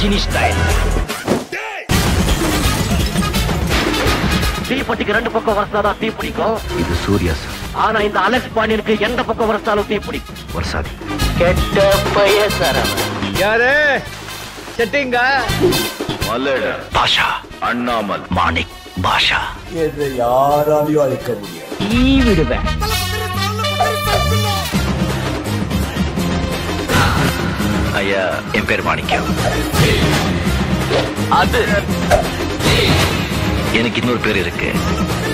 Rajini style தீப்பெட்டிக்கு ரெண்டு பக்கம் வரசாதான் தீ பிடிக்கும் இது சூர்யா சார் ஆனா இந்த அலெக்ஸ் பாண்டியனுக்கு எந்த பக்கம் வரசாலும் தீ பிடிக்கும் வருஷாதி கெட்ட பைய சார் யாரு செட்டிங்கா மல்லட பாஷா அண்ணாமல் மாணிக் பாஷா எதை யாராலையும் அழிக்க முடியாது ஈ விடுவேன் ஐயா என் பேர் மாணிக்கம் அது எனக்கு இன்னொரு பேர் இருக்கு